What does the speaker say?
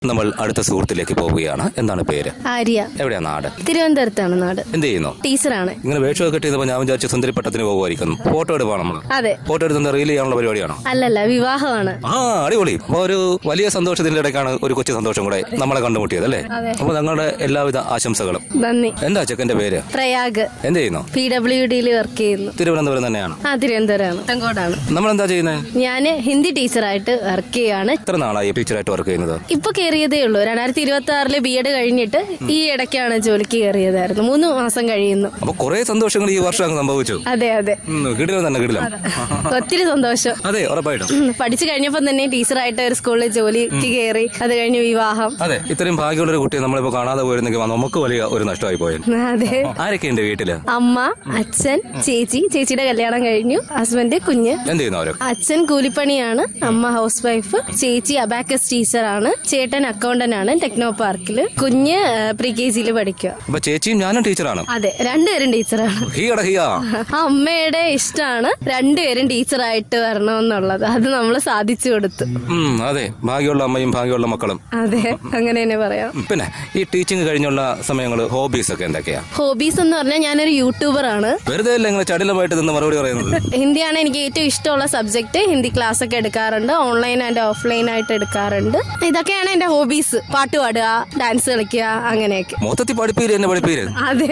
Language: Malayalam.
നമ്മൾ അടുത്ത സുഹൃത്തിലേക്ക് പോവുകയാണ് എന്താണ് പേര് ആര്യ എവിടെയാ നാട് തിരുവനന്തപുരത്താണ് നാട് എന്ത് ചെയ്യുന്നു ടീച്ചറാണ് ഇങ്ങനെ വേഷമൊക്കെ കെട്ടിയപ്പോൾ ഞാൻ വിചാരിച്ചു സുന്ദരിപ്പട്ടത്തിന് പോകുമായിരിക്കുന്നു ഫോട്ടോ എടുക്കണം നമ്മൾ അതെ ഫോട്ടോ എടുത്ത് റീൽ ചെയ്യാനുള്ള പരിപാടിയാണോ അല്ലല്ല വിവാഹമാണ് ആ അടിപൊളി അപ്പൊ ഒരു വലിയ സന്തോഷത്തിന്റെ ഇടയ്ക്കാണ് ഒരു കൊച്ചു സന്തോഷം കൂടെ നമ്മളെ കണ്ടുമുട്ടിയത് അല്ലേ അതെ. അപ്പൊ ഞങ്ങളുടെ എല്ലാവിധ ആശംസകളും നന്ദി എന്താ ചെക്കന്റെ പേര് പ്രയാഗ് എന്ത് ചെയ്യുന്നു പി ഡബ്ല്യു ഡിയിൽ വർക്ക് ചെയ്യുന്നു തിരുവനന്തപുരം തന്നെയാണ് ആ തിരുവനന്തപുരമാണ് തങ്കോടാണ് നമ്മൾ എന്താ ചെയ്യുന്നത് ഞാൻ ഹിന്ദി ടീച്ചറായിട്ട് വർക്ക് ചെയ്യാണ് എത്ര നാളായി ടീച്ചറായിട്ട് വർക്ക് ചെയ്യുന്നത് ഇപ്പൊ കയറിയതേ ഉള്ളൂ രണ്ടായിരത്തി ഇരുപത്തി ആറില് ബി എഡ് കഴിഞ്ഞിട്ട് ഈ ഇടയ്ക്കാണ് ജോലിക്ക് കയറിയതായിരുന്നു മൂന്ന് മാസം കഴിയുന്നു അപ്പൊ കുറെ സന്തോഷങ്ങൾ ഈ വർഷം അങ്ങ് സംഭവിച്ചു അതെ അതെ ഉം, കിടിലം തന്നെ കിടിലം ഒത്തിരി സന്തോഷം അതെ ഉറപ്പായിട്ടും ഉം, പഠിച്ചു കഴിഞ്ഞപ്പോൾ തന്നെ ടീച്ചറായിട്ട് ഒരു സ്കൂളിൽ ജോലിക്ക് കയറി അത് കഴിഞ്ഞ് വിവാഹം അതെ ഇത്രയും ഭാഗ്യമുള്ള ഒരു കുട്ടിയെ നമ്മളിപ്പോ കാണാതെ പോയിരുന്നെങ്കിൽ നമുക്ക് വലിയ ഒരു നഷ്ടമായി പോയത് അതെ ആരൊക്കെയുണ്ട് വീട്ടില് അമ്മ അച്ഛൻ ചേച്ചി ചേച്ചിയുടെ കല്യാണം കഴിഞ്ഞു ഹസ്ബൻഡ് കുഞ്ഞ് എന്ത് ചെയ്യുന്നു അവരൊക്കെ അച്ഛൻ കൂലിപ്പണിയാണ് അമ്മ ഹൗസ് വൈഫ് ചേച്ചി അബാക്കസ് ടീച്ചറാണ് ചേട്ടൻ അക്കൗണ്ടന്റ് ആണ് ടെക്നോ പാർക്കിൽ കുഞ്ഞ് പ്രീ കെ ജിയിൽ പഠിക്കുക അപ്പൊ ചേച്ചിയും ഞാനും ടീച്ചറാണ് അതെ രണ്ടുപേരും ടീച്ചറാണ് ഹീയട ഹിയാ ആ അമ്മയുടെ ഇഷ്ടമാണ് രണ്ടുപേരും ടീച്ചറായിട്ട് വരണമെന്നുള്ളത് അത് നമ്മൾ സാധിച്ചു കൊടുത്തു ഉം അതെ ഭാഗ്യമുള്ള അമ്മയും ഭാഗ്യമുള്ള മക്കളും അതെ അങ്ങനെ തന്നെ പറയാം ഉം, പിന്നെ ഈ ടീച്ചിങ് കഴിഞ്ഞുള്ള സമയങ്ങൾ ഹോബീസ് ഒക്കെ എന്തൊക്കെയാ ഹോബീസ് എന്ന് പറഞ്ഞാൽ ഞാനൊരു യൂട്യൂബറാണ് വെറുതെ അല്ല ഇങ്ങനെ ചടിലമായിട്ട് നിന്ന് മറുപടി പറയുന്നത് ഹിന്ദിയാണ് എനിക്ക് ഏറ്റവും ഇഷ്ടമുള്ള സബ്ജക്ട് ഹിന്ദി ക്ലാസ് ഒക്കെ എടുക്കാറുണ്ട് ഓൺലൈൻ ആൻഡ് ഓഫ്ലൈൻ ആയിട്ട് എടുക്കാറുണ്ട് ഇതൊക്കെയാണ് എന്റെ ഹോബീസ് പാട്ട് പാടുക ഡാൻസ് കളിക്കുക അങ്ങനെയൊക്കെ മൊത്തത്തിൽ പഠിപ്പീര് എന്നെ പഠിപ്പീര് അതെ